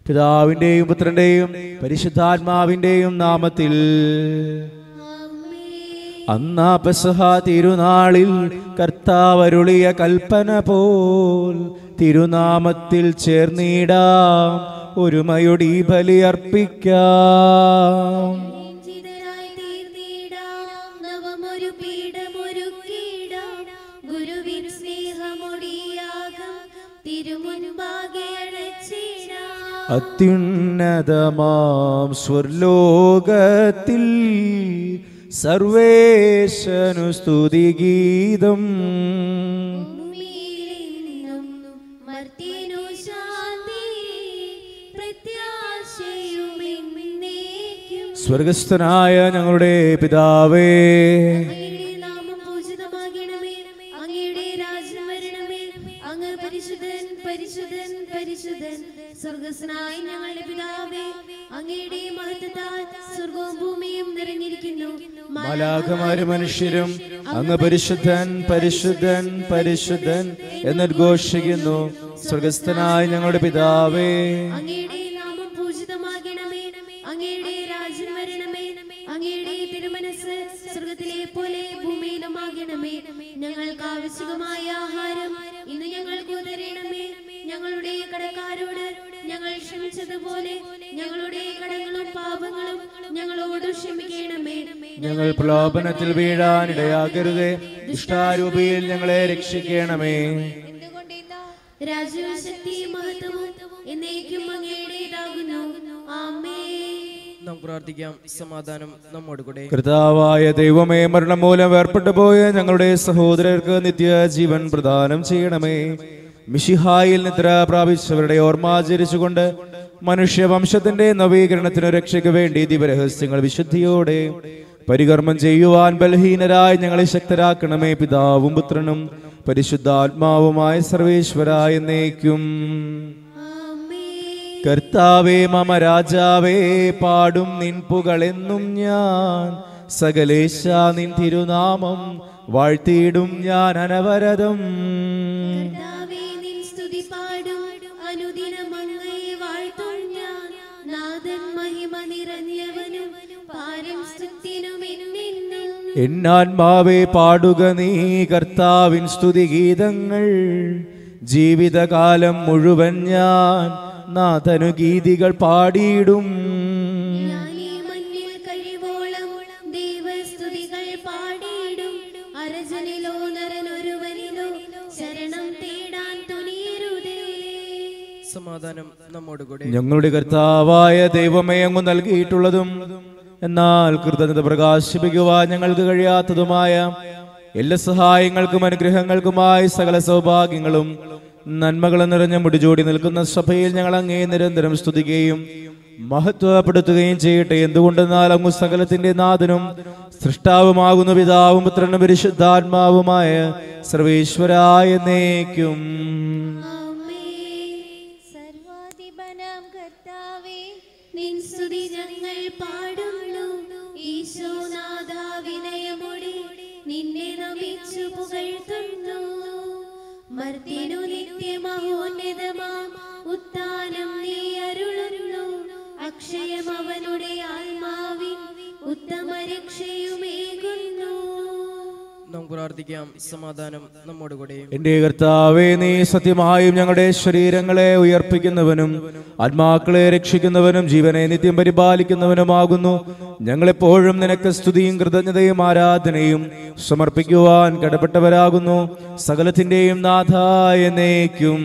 പിതാവിന്റെയും പുത്രന്റെയും പരിശുദ്ധാത്മാവിന്റെയും നാമത്തിൽ അന്നാ പെസഹ തിരുനാളിൽ കർത്താവരുളിയ കൽപ്പന പോൽ തിരുനാമത്തിൽ ചേർന്നിടാം ഒരുമയൊടി ബലി അർപ്പിക്കാം ജിതരായി തീർന്നിടാം നവമൊരു പീഠമൊരുക്കിടാം ഗുരുവിൻ സ്നേഹമൊടിയാകാം തിരുമുൻപാകെ അണച്ചിടാം അത്യുന്നതമാം സ്വർലോകത്തിൽ സർവേശനു സ്തുതിഗീതം ഭൂമിയിലെന്നും മർത്യനു ശാന്തി പ്രത്യാശയുമെന്നേക്കും സ്വർഗസ്ഥനായ ഞങ്ങളുടെ പിതാവേ അങ്ങയുടെ നാമം പൂജിതമാകണമേ അങ്ങയുടെ രാജ്യം വരണമേ അങ്ങ് പരിശുദ്ധൻ പരിശുദ്ധൻ പരിശുദ്ധൻ സ്വർഗസ്നായ ഞങ്ങളുടെ പിതാവേ അങ്ങയുടെ മഹത്വത്താൽ സ്വർഗവും ഭൂമിയും നിറഞ്ഞിരിക്കുന്നു മാലാഖമാരും മനുഷ്യരും അങ്ങ് പരിശുദ്ധൻ പരിശുദ്ധൻ പരിശുദ്ധൻ എന്നുദ്ഘോഷിക്കുന്നു സ്വർഗസ്ഥനായ ഞങ്ങളുടെ പിതാവേ അങ്ങയുടെ നാമം പൂജിതമാകണമേ അങ്ങയുടെ രാജ്യം വരണമേ അങ്ങയുടെ തിരുമനസ് സ്വർഗത്തിലെ പോലെ ഭൂമിയിലുമാകണമേ ഞങ്ങൾക്ക് ആവശ്യമായ ആഹാരം ഇന്ന് ഞങ്ങൾക്ക് തരണമേ ഞങ്ങളുടെ കടക്കാരോട് ഞങ്ങൾ ക്ഷമിച്ചതുപോലെ ഞങ്ങളുടെ കടങ്ങളും പാപങ്ങളും ഞങ്ങളോട് ക്ഷമിക്കണമേ ഞങ്ങൾ പ്രലോഭനത്തിൽ വീഴാൻ ഇടയാകരുതേ ദുഷ്ടാരൂപിയിൽ ഞങ്ങളെ രക്ഷിക്കണമേ രാജ്യവും ശക്തിയും മഹത്വവും എന്നേക്കും അങ്ങയുടേതാകുന്നു ആമേ നമുക്ക് പ്രാർത്ഥിക്കാം സമാധാനം നമ്മോട് കൂടെ കർത്താവായ ദൈവമേ മരണം മൂലം വേർപ്പെട്ടു പോയ ഞങ്ങളുടെ സഹോദരർക്ക് നിത്യജീവൻ പ്രദാനം ചെയ്യണമേ മിഷിഹായിൽ നിദ്ര പ്രാപിച്ചവരുടെ ഓർമ്മാചരിച്ചുകൊണ്ട് മനുഷ്യവംശത്തിന്റെ നവീകരണത്തിനു രക്ഷയ്ക്ക് വേണ്ടി ദിവരഹസ്യങ്ങൾ വിശുദ്ധിയോടെ പരികർമ്മം ചെയ്യുവാൻ ബലഹീനരായി ഞങ്ങളെ ശക്തരാക്കണമേ പിതാവും പുത്രനും പരിശുദ്ധാത്മാവുമായ സർവേശ്വരായ എന്നേക്കും ആമേ കർത്താവേ മമ രാജാവേ പാടും നിൻ പുകളെന്നും ഞാൻ സകലേശ നിൻ തിരുനാമം വാഴ്ത്തിയിടും ഞാൻ അനവരതം കർത്താവേ, നിൻ സ്തുതി പാടും അനുദിനം അങ്ങയെ വാഴ്ത്തും ഞാൻ നാഥൻ മഹിമ നിറഞ്ഞവനും പാരം സ്തുതിനും എന്നെന്നും എന്നാത്മാവേ പാടുക നീ കർത്താവിൻ സ്തുതിഗീതങ്ങൾ ജീവിതകാലം മുഴുവൻ ഞാൻ നാഥനു ഗീതികൾ പാടിയിടും ഞാനീ മഞ്ഞിൽ കഴിവോളം ദൈവസ്തുതികൾ പാടിയിടും അരജനിലോ നരനൊരുവനിലോ ശരണം തേടാൻ തുനിയരുതേ സമാധാനം നമ്മോട് കൂടെ ഞങ്ങളുടെ കർത്താവായ ദൈവമേ അങ്ങ് നൽകിയിട്ടുള്ളതും എന്നാൽ കൃതജ്ഞത പ്രകാശിപ്പിക്കുവാൻ ഞങ്ങൾക്ക് കഴിയാത്തതുമായ എല്ലാ സഹായങ്ങൾക്കും അനുഗ്രഹങ്ങൾക്കുമായി സകല സൗഭാഗ്യങ്ങളും നന്മകളും നിറഞ്ഞ മുടിചൂടി നിൽക്കുന്ന സഭയിൽ ഞങ്ങൾ അങ്ങേ നിരന്തരം സ്തുതിക്കുകയും മഹത്വപ്പെടുത്തുകയും ചെയ്യട്ടെ എന്തുകൊണ്ടെന്നാൽ അങ്ങ് സകലത്തിന്റെ നാഥനും സൃഷ്ടാവുമാകുന്ന പിതാവും പുത്രനും പരിശുദ്ധാത്മാവുമായ സർവേശ്വരായ നേക്കും സർവാധിപനാം കർത്താവേ നിൻ സ്തുതി ഞങ്ങൾ പാടുന്നു ഈശോനാഥ വിനയമോടെ നിന്നെ നമിച്ചു പുകഴ്ത്തുന്നു മർത്തിനു നിത്യമഹോന്നതമാം ഉത്താനം നീ അരുളുന്നു അക്ഷയം അവനുടെ ആത്മാവിൻ ഉത്തമ രക്ഷയുമേകുന്നു നമുക്ക് പ്രാർത്ഥിക്കാം സമാധാനം നമ്മോട് കൂടെ എന്റെ കർത്താവേ നീ സത്യമായും ഞങ്ങളുടെ ശരീരങ്ങളെ ഉയർപ്പിക്കുന്നവനും ആത്മാക്കളെ രക്ഷിക്കുന്നവനും ജീവനെ നിത്യം പരിപാലിക്കുന്നവനുമാകുന്നു ഞങ്ങളെപ്പോഴും നിനക്ക് സ്തുതിയും കൃതജ്ഞതയും ആരാധനയും സമർപ്പിക്കുവാൻ കടപ്പെട്ടവരാകുന്നു സകലത്തിന്റെയും നാഥായ നേക്കും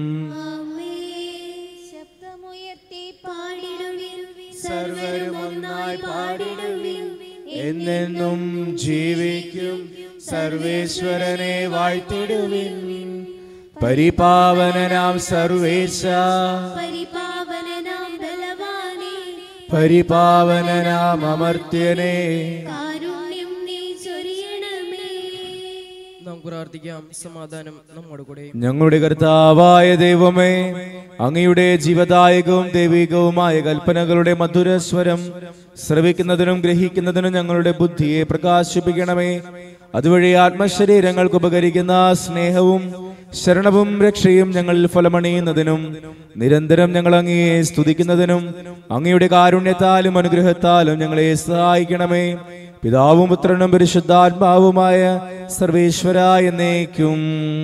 ശബ്ദമുയർത്തി പാടിടുവിൻ സർവരും ഒന്നായി പാടിടുവിൻ എന്നെന്നും ജീവിക്കും സർവേശ്വരനെ വാഴ്ത്തിടുവിൻ പരിപാവനനാം സർവേശ പരിപാവനനാം ബലവാനേ പരിപാവനനാം അമർത്യനെ കാരുണ്യം നീ ചൊരിയണമേ നമുക്ക് പ്രാർത്ഥിക്കാം സമാധാനം നമ്മോട് കൂടെ ഞങ്ങളുടെ കർത്താവായ ദൈവമേ അങ്ങയുടെ ജീവദായകവും ദൈവികവുമായ കൽപ്പനകളുടെ മധുരസ്വരം ശ്രവിക്കുന്നതിനും ഗ്രഹിക്കുന്നതിനും ഞങ്ങളുടെ ബുദ്ധിയെ പ്രകാശിപ്പിക്കണമേ അതുവഴി ആത്മശരീരങ്ങൾക്ക് ഉപകരിക്കുന്ന സ്നേഹവും ശരണവും രക്ഷയും ഞങ്ങളിൽ ഫലമണിയുന്നതിനും നിരന്തരം ഞങ്ങൾ അങ്ങയെ സ്തുതിക്കുന്നതിനും അങ്ങയുടെ കാരുണ്യത്താലും അനുഗ്രഹത്താലും ഞങ്ങളെ സഹായിക്കണമേ പിതാവും പുത്രനും പരിശുദ്ധാത്മാവുമായ സർവേശ്വര എന്നേക്കും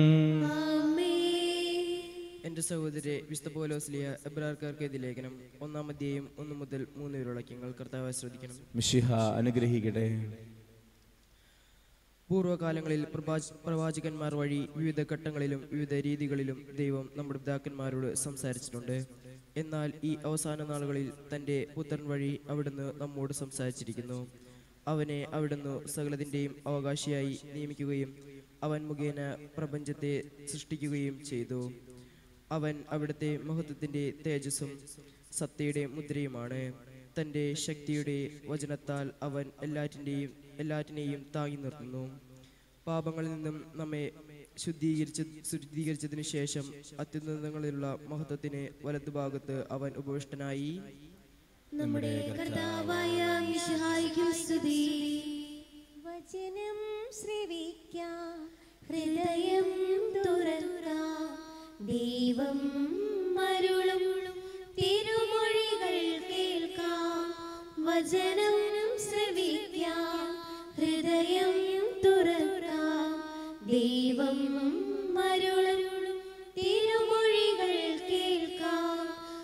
എന്റെ സഹോദരി വിശുദ്ധ പോലോസ്ലിയ എബ്രാർക്കാർക്ക് എതി ലേഖനം ഒന്നാം അധ്യായം ഒന്ന് മുതൽ മൂന്ന് വരെയുള്ള വാക്യങ്ങൾ കർത്താവ് ശ്രദ്ധിക്കണം മിഷിഹ അനുഗ്രഹിക്കട്ടെ പൂർവ്വകാലങ്ങളിൽ പ്രവാച- പ്രവാചകന്മാർ വഴി വിവിധ ഘട്ടങ്ങളിലും വിവിധ രീതികളിലും ദൈവം നമ്മുടെ പിതാക്കന്മാരോട് സംസാരിച്ചിട്ടുണ്ട് എന്നാൽ ഈ അവസാന നാളുകളിൽ തൻ്റെ പുത്രൻ വഴി അവിടുന്ന് നമ്മോട് സംസാരിച്ചിരിക്കുന്നു അവനെ അവിടുന്ന് സകലതിൻ്റെയും അവകാശിയായി നിയമിക്കുകയും അവൻ മുഖേന പ്രപഞ്ചത്തെ സൃഷ്ടിക്കുകയും ചെയ്തു അവൻ അവിടുത്തെ മഹത്വത്തിൻ്റെ തേജസ്സും സത്തയുടെ മുദ്രയുമാണ് തൻ്റെ ശക്തിയുടെ വചനത്താൽ അവൻ എല്ലാറ്റിൻ്റെയും എല്ലാറ്റിനെയും താങ്ങി നിർത്തുന്നു പാപങ്ങളിൽ നിന്നും നമ്മെ ശുദ്ധീകരിച്ച ശുദ്ധീകരിച്ചതിനു ശേഷം അത്യുന്നതങ്ങളിലുള്ള മഹത്വത്തിന് വലതുഭാഗത്ത് അവൻ ഉപവിഷ്ടനായി നമ്മുടെ കർത്താവായ മിശിഹായിക്കും സ്തുതി വചനം ശ്രവിക്കാം ഹൃദയം തുറക്കാം ദൈവം മരുളും തിരുമൊഴികൾ കേൾക്കാം വചനം ശ്രവിക്കാം ഹൃദയം തുറക്കാം ദൈവം മരുളും തിരുമൊഴികൾ കേൾക്കാം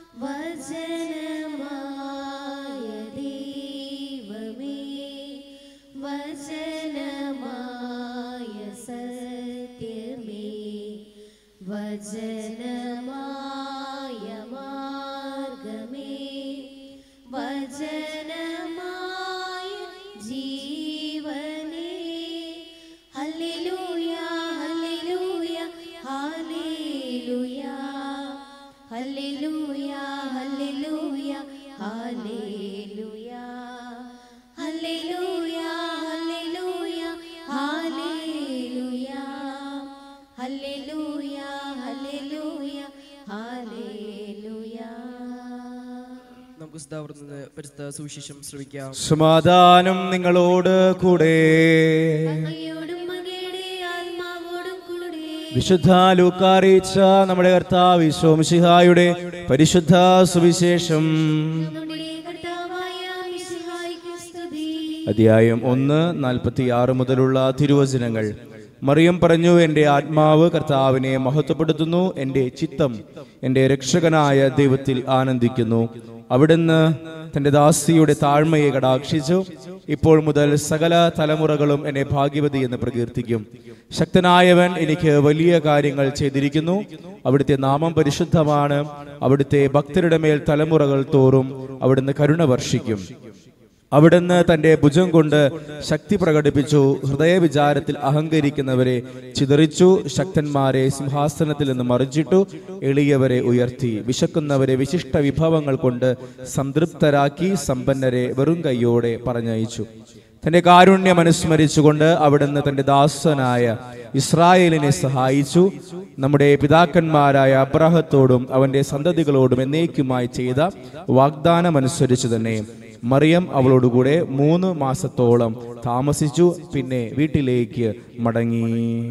വചനമായ ദൈവമേ വചനമായ സത്യമേ വചനമായ മാർഗമേ വചനമായ ജീവനേ hallelujah hallelujah hallelujah hallelujah hallelujah hallelujah hallelujah hallelujah hallelujah hallelujah hallelujah hallelujah നമുക്ക് സ്ഥാപനത്തിൽ നിന്ന് പരിശുദ്ധ സുവിശേഷം ശ്രമിക്കാം സമാധാനം നിങ്ങളോട് കൂടെ അങ്ങയോടും അങ്ങയുടെ ആത്മാവോടും കൂടെ വിശുദ്ധ ലൂക്കാറിയിച്ച നമ്മുടെ കർത്താവ് ശോംശിഹായുടെ പരിശുദ്ധ സുവിശേഷം നമ്മുടെ കർത്താവായ മിശിഹായിക്ക് സ്തുതി അധ്യായം ഒന്ന് നാൽപ്പത്തി ആറ് മുതലുള്ള തിരുവചനങ്ങൾ മറിയം പറഞ്ഞു എൻ്റെ ആത്മാവ് കർത്താവിനെ മഹത്വപ്പെടുത്തുന്നു എൻ്റെ ചിത്തം എൻ്റെ രക്ഷകനായ ദൈവത്തിൽ ആനന്ദിക്കുന്നു അവിടുന്ന് തൻ്റെ ദാസിയുടെ താഴ്മയെ കടാക്ഷിച്ചു ഇപ്പോൾ മുതൽ സകല തലമുറകളും എന്നെ ഭാഗ്യവതി എന്ന് പ്രകീർത്തിക്കും ശക്തനായവൻ എനിക്ക് വലിയ കാര്യങ്ങൾ ചെയ്തിരിക്കുന്നു അവിടുത്തെ നാമം പരിശുദ്ധമാണ് അവിടുത്തെ ഭക്തരുടെ മേൽ തലമുറകൾ തോറും അവിടുന്ന് കരുണ വർഷിക്കും അവിടുന്ന് തന്റെ ഭുജം കൊണ്ട് ശക്തി പ്രകടിപ്പിച്ചു ഹൃദയവിചാരത്തിൽ അഹങ്കരിക്കുന്നവരെ ചിതറിച്ചു ശക്തന്മാരെ സിംഹാസനത്തിൽ നിന്ന് മറിച്ചിട്ടു എളിയവരെ ഉയർത്തി വിശക്കുന്നവരെ വിശിഷ്ട വിഭവങ്ങൾ കൊണ്ട് സംതൃപ്തരാക്കി സമ്പന്നരെ വെറും കൈയോടെ പറഞ്ഞയച്ചു തന്റെ കാരുണ്യം അനുസ്മരിച്ചുകൊണ്ട് അവിടുന്ന് തന്റെ ദാസനായ ഇസ്രായേലിനെ സഹായിച്ചു നമ്മുടെ പിതാക്കന്മാരായ അബ്രാഹത്തോടും അവന്റെ സന്തതികളോടും എന്നേക്കുമായി ചെയ്ത വാഗ്ദാനമനുസരിച്ച് തന്നെ മറിയം അവളോടുകൂടെ മൂന്ന് മാസത്തോളം താമസിച്ചു പിന്നെ വീട്ടിലേക്ക് മടങ്ങി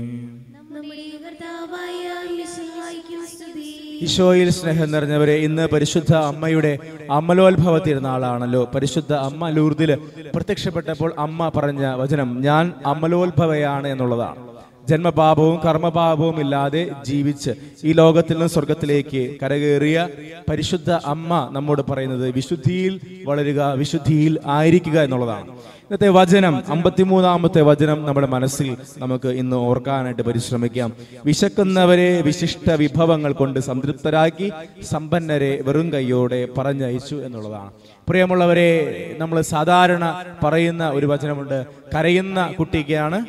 നമ്മുടെ കർത്താവായ മിശിഹായിക്കും സ്തുതി ഈശോയിൽ സ്നേഹം നിറഞ്ഞവരെ ഇന്ന് പരിശുദ്ധ അമ്മയുടെ അമലോത്ഭവ തിരുനാളാണല്ലോ പരിശുദ്ധ അമ്മ ലൂർദില് പ്രത്യക്ഷപ്പെട്ടപ്പോൾ അമ്മ പറഞ്ഞ വചനം ഞാൻ അമലോത്ഭവയാണ് എന്നുള്ളതാണ് ജന്മപാപവും കർമ്മപാപവും ഇല്ലാതെ ജീവിച്ച് ഈ ലോകത്തിൽ നിന്ന് സ്വർഗത്തിലേക്ക് കരകയറിയ പരിശുദ്ധ അമ്മ നമ്മോട് പറയുന്നത് വിശുദ്ധിയിൽ വളരുക വിശുദ്ധിയിൽ ആയിരിക്കുക എന്നുള്ളതാണ് ഇന്നത്തെ വചനം അമ്പത്തിമൂന്നാമത്തെ വചനം നമ്മുടെ മനസ്സിൽ നമുക്ക് ഇന്ന് ഓർക്കാനായിട്ട് പരിശ്രമിക്കാം വിശക്കുന്നവരെ വിശിഷ്ട വിഭവങ്ങൾ കൊണ്ട് സംതൃപ്തരാക്കി സമ്പന്നരെ വെറും കൈയോടെ പറഞ്ഞയച്ചു എന്നുള്ളതാണ് പ്രിയമുള്ളവരെ നമ്മൾ സാധാരണ പറയുന്ന ഒരു വചനമുണ്ട് കരയുന്ന കുട്ടിക്കാണ്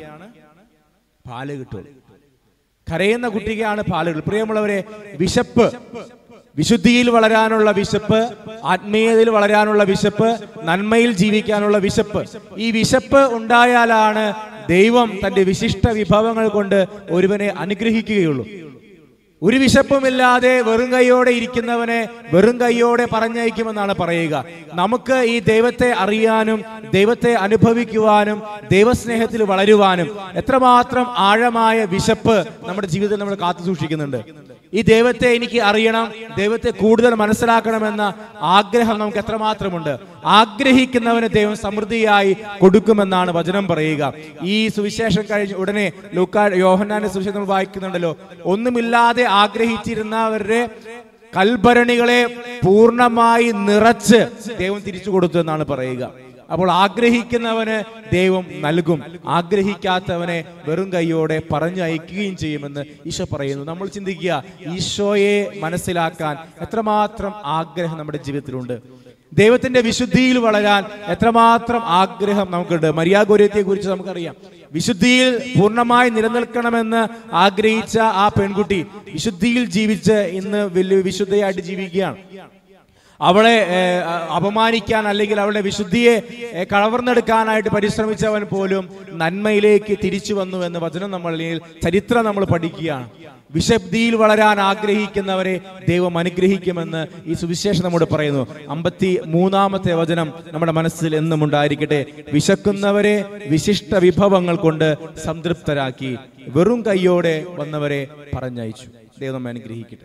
പാല് കിട്ടുള്ളൂ കരയുന്ന കുട്ടിക്കാണ് പാല് കിട്ടുള്ളൂ പ്രിയമുള്ളവരെ വിശപ്പ് വിശുദ്ധിയിൽ വളരാനുള്ള വിശപ്പ് ആത്മീയതയിൽ വളരാനുള്ള വിശപ്പ് നന്മയിൽ ജീവിക്കാനുള്ള വിശപ്പ് ഈ വിശപ്പ് ഉണ്ടായാലാണ് ദൈവം തന്റെ വിശിഷ്ട വിഭവങ്ങൾ കൊണ്ട് ഒരുവനെ അനുഗ്രഹിക്കുകയുള്ളൂ ഒരു വിശപ്പുമില്ലാതെ വെറും കൈയോടെ ഇരിക്കുന്നവനെ വെറും കൈയോടെ പറഞ്ഞയക്കുമെന്നാണ് പറയുക നമുക്ക് ഈ ദൈവത്തെ അറിയാനും ദൈവത്തെ അനുഭവിക്കുവാനും ദൈവസ്നേഹത്തിൽ വളരുവാനും എത്രമാത്രം ആഴമായ വിശപ്പ് നമ്മുടെ ജീവിതത്തിൽ നമ്മൾ കാത്തു സൂക്ഷിക്കുന്നുണ്ട് ഈ ദൈവത്തെ എനിക്ക് അറിയണം ദൈവത്തെ കൂടുതൽ മനസ്സിലാക്കണമെന്ന ആഗ്രഹം നമുക്ക് എത്രമാത്രമുണ്ട് ആഗ്രഹിക്കുന്നവന് ദൈവം സമൃദ്ധിയായി കൊടുക്കുമെന്നാണ് വചനം പറയുക ഈ സുവിശേഷം കഴിഞ്ഞ് ഉടനെ ലൂക്കാ യോഹന്നാന്റെ സുവിശേഷം നമ്മൾ വായിക്കുന്നുണ്ടല്ലോ ഒന്നുമില്ലാതെ ആഗ്രഹിച്ചിരുന്നവരുടെ കൽഭരണികളെ പൂർണ്ണമായി നിറച്ച് ദൈവം തിരിച്ചു കൊടുത്തു എന്നാണ് പറയുക അപ്പോൾ ആഗ്രഹിക്കുന്നവന് ദൈവം നൽകും ആഗ്രഹിക്കാത്തവനെ വെറും കൈയോടെ പറഞ്ഞയക്കുകയും ചെയ്യുമെന്ന് ഈശോ പറയുന്നു നമ്മൾ ചിന്തിക്കുക ഈശോയെ മനസ്സിലാക്കാൻ എത്രമാത്രം ആഗ്രഹം നമ്മുടെ ജീവിതത്തിലുണ്ട് ദൈവത്തിന്റെ വിശുദ്ധിയിൽ വളരാൻ എത്രമാത്രം ആഗ്രഹം നമുക്കുണ്ട് മരിയാഗോര്യത്തെ കുറിച്ച് നമുക്കറിയാം വിശുദ്ധിയിൽ പൂർണ്ണമായി നിലനിൽക്കണമെന്ന് ആഗ്രഹിച്ച ആ പെൺകുട്ടി വിശുദ്ധിയിൽ ജീവിച്ച് ഇന്ന് വലിയ വിശുദ്ധയായിട്ട് ജീവിക്കുകയാണ് അവളെ ഏഹ്, അപമാനിക്കാൻ അല്ലെങ്കിൽ അവളുടെ വിശുദ്ധിയെ ഏഹ്, കവർന്നെടുക്കാനായിട്ട് പരിശ്രമിച്ചവൻ പോലും നന്മയിലേക്ക് തിരിച്ചു വന്നു എന്ന് വചനം നമ്മൾ അല്ലെങ്കിൽ ചരിത്രം നമ്മൾ പഠിക്കുകയാണ് വിശുദ്ധിയിൽ വളരാൻ ആഗ്രഹിക്കുന്നവരെ ദൈവം അനുഗ്രഹിക്കുമെന്ന് ഈ സുവിശേഷം നമ്മോട് പറയുന്നു അമ്പത്തി മൂന്നാമത്തെ വചനം നമ്മുടെ മനസ്സിൽ എന്നും ഉണ്ടായിരിക്കട്ടെ വിശക്കുന്നവരെ വിശിഷ്ട വിഭവങ്ങൾ കൊണ്ട് സംതൃപ്തരാക്കി വെറും കൈയോടെ വന്നവരെ പറഞ്ഞയച്ചു ദൈവം നമ്മെ അനുഗ്രഹിക്കട്ടെ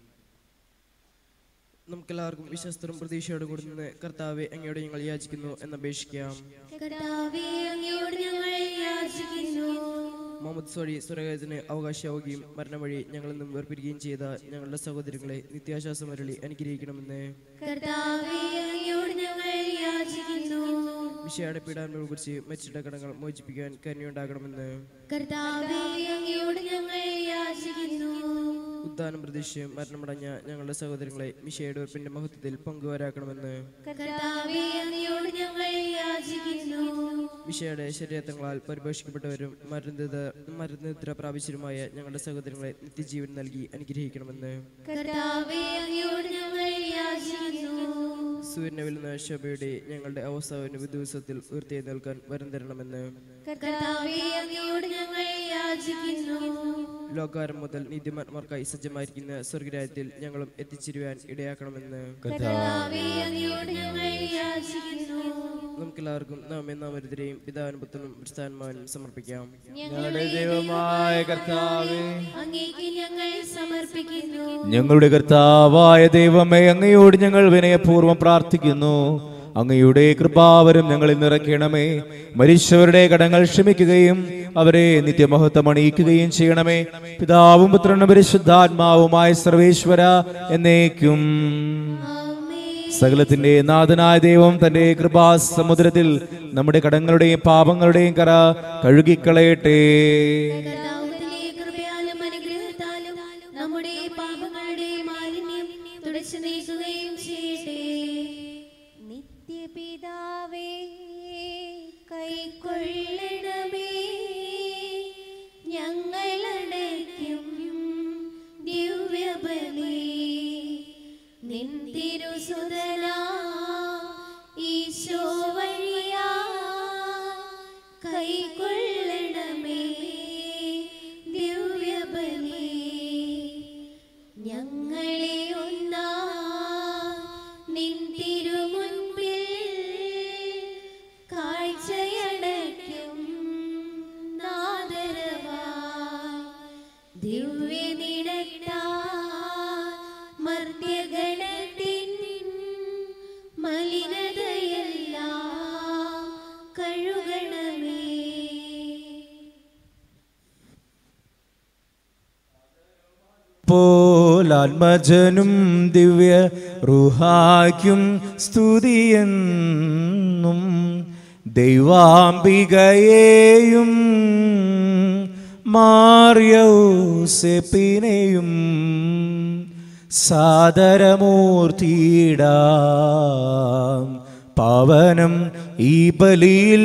നമുക്കെല്ലാവർക്കും വിശ്വസ്തരും പ്രതീക്ഷയോടും കൂടി നിന്ന് കർത്താവെ അങ്ങയോട് ഞങ്ങൾ യാചിക്കുന്നു എന്നപേക്ഷിക്കാം കർത്താവേ അങ്ങയോട് ഞങ്ങൾ യാചിക്കുന്നു മുഹമ്മദ് സോഴി സുരകത്തിന് അവകാശമാവുകയും മരണം വഴി ഞങ്ങളിൽ നിന്നും വേർപിരിക്കുകയും ചെയ്ത ഞങ്ങളുടെ സഹോദരങ്ങളെ നിത്യാശ്വാസം അരളി അനുഗ്രഹിക്കണമെന്ന് കർത്താവേ അങ്ങയോട് ഞങ്ങൾ യാചിക്കുന്നു വിഷയുടെ പീഡാന്മയെ കുറിച്ച് മരിച്ചിട്ട കടങ്ങൾ മോചിപ്പിക്കാൻ കരുണയുണ്ടാകണമെന്ന് കർത്താവേ അങ്ങയോട് ഞങ്ങൾ യാചിക്കുന്നു ഉദ്ധാനം പ്രതീക്ഷയും മരണമടഞ്ഞ ഞങ്ങളുടെ സഹോദരങ്ങളെ മിഷയുടെ ഉറപ്പിന്റെ മഹത്വത്തിൽ പങ്കുവരാക്കണമെന്ന് കർത്താവേ അങ്ങയോട് ഞങ്ങൾ യാചിക്കുന്നു വിഷയുടെ ശരീരത്തങ്ങളാൽ പരിപോഷിക്കപ്പെട്ടവരും മരുന്നിത മരുന്നിദ്ര പ്രാപിച്ചവരുമായ ഞങ്ങളുടെ സഹോദരങ്ങളെ നിത്യജീവൻ നൽകി അനുഗ്രഹിക്കണമെന്ന് കർത്താവേ അങ്ങയോട് ഞങ്ങൾ യാചിക്കുന്നു സൂര്യനെ വെല്ലുന്ന ശോഭയുടെ ഞങ്ങളുടെ അവസാന ദിവസത്തിൽ ഉയർത്തെഴുന്നേൽക്കാൻ വരം തരണമെന്ന് കർത്താവേ അങ്ങയോട് ഞങ്ങൾ യാചിക്കുന്നു ലോകാരം മുതൽ നീതിമാന്മാർക്കായി സജ്ജമായിരിക്കുന്ന സ്വർഗരാജ്യത്തിൽ ഞങ്ങളും എത്തിച്ചേരുവാൻ ഇടയാക്കണമെന്ന് കർത്താവേ അങ്ങയോട് ഞങ്ങൾ യാചിക്കുന്നു നമുക്കെല്ലാവർക്കും നാം എന്നാമരുതരെയും പിതാവിനും പുത്രനും പ്രസ്ഥാനമാനും സമർപ്പിക്കാം ഞങ്ങളുടെ ദൈവമായ കർത്താവേ അങ്ങേക്ക് ഞങ്ങൾ സമർപ്പിക്കുന്നു ഞങ്ങളുടെ കർത്താവായ ദൈവമേ അങ്ങയോട് ഞങ്ങൾ വിനയപൂർവ്വം പ്രാർത്ഥിക്കുന്നു അങ്ങയുടെ കൃപാവരം ഞങ്ങളിൽ നിറയ്ക്കണമേ മരിച്ചവരുടെ കടങ്ങൾ ക്ഷമിക്കുകയും അവരെ നിത്യമഹത്വം അണിയിക്കുകയും ചെയ്യണമേ പിതാവും പുത്രനും പരിശുദ്ധാത്മാവുമായ സർവേശ്വര എന്നേക്കും സകലത്തിന്റെ നാഥനായ ദൈവം തന്റെ കൃപാസമുദ്രത്തിൽ നമ്മുടെ കടങ്ങളുടെയും പാപങ്ങളുടെയും കറ കഴുകിക്കളയട്ടെ കർത്താവിന്റെ കൃപയാലും അനുഗ്രഹത്താലും നമ്മുടെ പാപങ്ങളുടെ മാലിന്യം തുടച്ചു നീക്കുകയും ചെയ്യട്ടെ നിത്യപിതാവേ കൈക്കൊള്ളണമേ ഞങ്ങളടയ്ക്കും ദിവ്യബലി നിൻ തിരുസുതനാ ഈശോ വഴിയാ കൈക്കൊള്ളണമേ ദിവ്യബലി ഞങ്ങളെ ഒന്നാ നിൻ തിരുമുൻപിൽ കാഴ്ചയടയ്ക്കും നാദരവാ ദിവ്യനിടട്ടാ മർത്യഗണത്തിൻ മലിനതയെല്ലാം കഴുകണമേ പോലാത്മജനും ദിവ്യ റുഹാക്കും സ്തുതിയെന്നും ദൈവാംബികയെയും മാറിയൗസെപ്പിനെയും സാദരമൂർത്തിയിടാം പാവനം ഈ ബലിയിൽ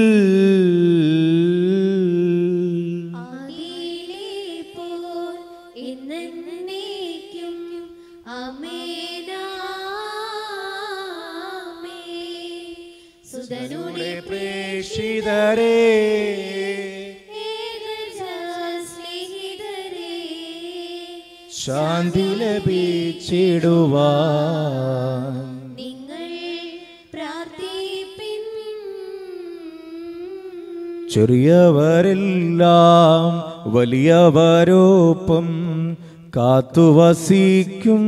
ആദിയിലെ പോൽ എന്നേക്കും ആമേനാമേ. സുതനുടെ പ്രേക്ഷിതരേ ഏകജ സ്നേഹിതരേ ശാന്തി ലഭിച്ചിടുവാൻ നിങ്ങൾ പ്രാർത്ഥിപ്പിൻ ചെറിയവരെല്ലാം വലിയവരോപ്പം കാത്തുവസിക്കും